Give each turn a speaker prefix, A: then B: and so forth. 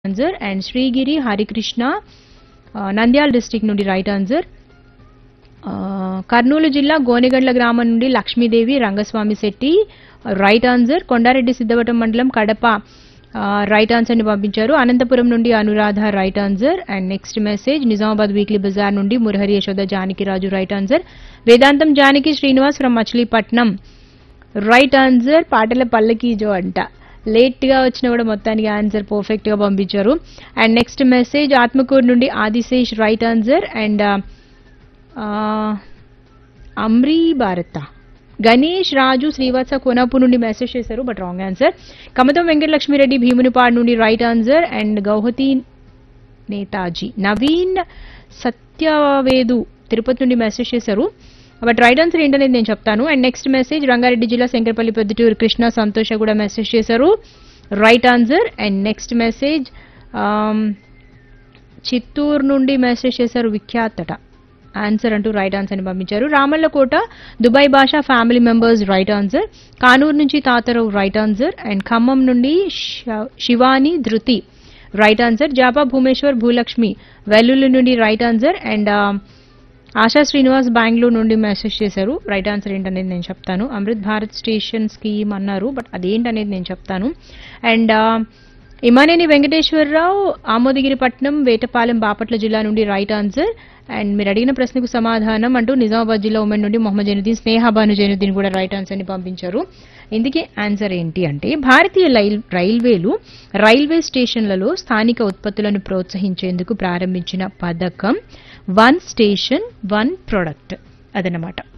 A: answer and Srigiri Harikrishna ఆ, Nandyal district నుండి right answer ఆ, కర్నూలు జిల్లా గోనెగండ్ల గ్రామం నుండి లక్ష్మీదేవి రంగస్వామి శెట్టి రైట్ ఆన్సర్ కొండారెడ్డి సిద్ధవటం మండలం కడప ఆ, రైట్ ఆన్సర్ ని పంపించారు అనంతపురం నుండి Anuradha right answer and next message Nizamabad weekly bazaar నుండి Murahari Yashoda Janakiraju right answer Vedantam Janaki Srinivas from Machilipatnam right answer పాటల పల్లకి జో అంట లేట్ గా వచ్చినా కూడా మొత్తానికి ఆన్సర్ పర్ఫెక్ట్ గా పంపించారు అండ్ నెక్స్ట్ మెసేజ్ ఆత్మకూరు నుండి ఆదిశేష్ రైట్ ఆన్సర్ అండ్ అమ్రీ భారత గణేష్ రాజు శ్రీవత్స కోనాపూర్ నుండి మెసేజ్ చేశారు but wrong answer Kamatham Venkatalakshmireddy Bhimunipadu నుండి right answer and Guwahati Netaji Naveen Satyavedu Tirupati నుండి మెసేజ్ చేశారు బట్ రైట్ ఆన్సర్ ఏంటనేది నేను చెప్తాను అండ్ నెక్స్ట్ మెసేజ్ రంగారెడ్డి జిల్లా శంకరపల్లి పెద్దటూరు కృష్ణ సంతోష కూడా మెసేజ్ చేశారు right answer and next message Chittoor నుండి మెసేజ్ చేశారు విఖ్యాతట ఆన్సర్ అంటూ రైట్ ఆన్సర్ ని పంపించారు Ramallakota Dubai Basha family members right answer Kanuru నుంచి Tatarao right answer and Khammam నుండి శ- శివాని ధృతి రైట్ ఆన్సర్ జాపా భూమేశ్వర్ భూలక్ష్మి వెల్లుల్లి నుండి right answer and Asha Srinivas Bengaluru నుండి మెసేజ్ చేశారు రైట్ ఆన్సర్ ఏంటనేది నేను చెప్తాను అమృత్ భారత్ స్టేషన్ స్కీమ్ అన్నారు బట్ అదేంటనేది నేను చెప్తాను అండ్ ఇమానేని వెంకటేశ్వరరావు ఆమోదగిరిపట్నం వేటపాలెం బాపట్ల జిల్లా నుండి రైట్ ఆన్సర్ అండ్ మీరు అడిగిన ప్రశ్నకు సమాధానం అంటూ నిజామాబాద్ జిల్లా ఉమెన్ నుండి మొహమ్మద్ జైనుద్దీన్ స్నేహాబాను జైనుద్దీన్ కూడా రైట్ ఆన్సర్ ని పంపించారు ఇందుకే ఆన్సర్ ఏంటి అంటే భారతీయ రైల్- రైల్వేలు రైల్వే స్టేషన్లలో స్థానిక ఉత్పత్తులను ప్రోత్సహించేందుకు ప్రారంభించిన పథకం వన్ స్టేషన్ వన్ ప్రొడక్ట్ అదనమాట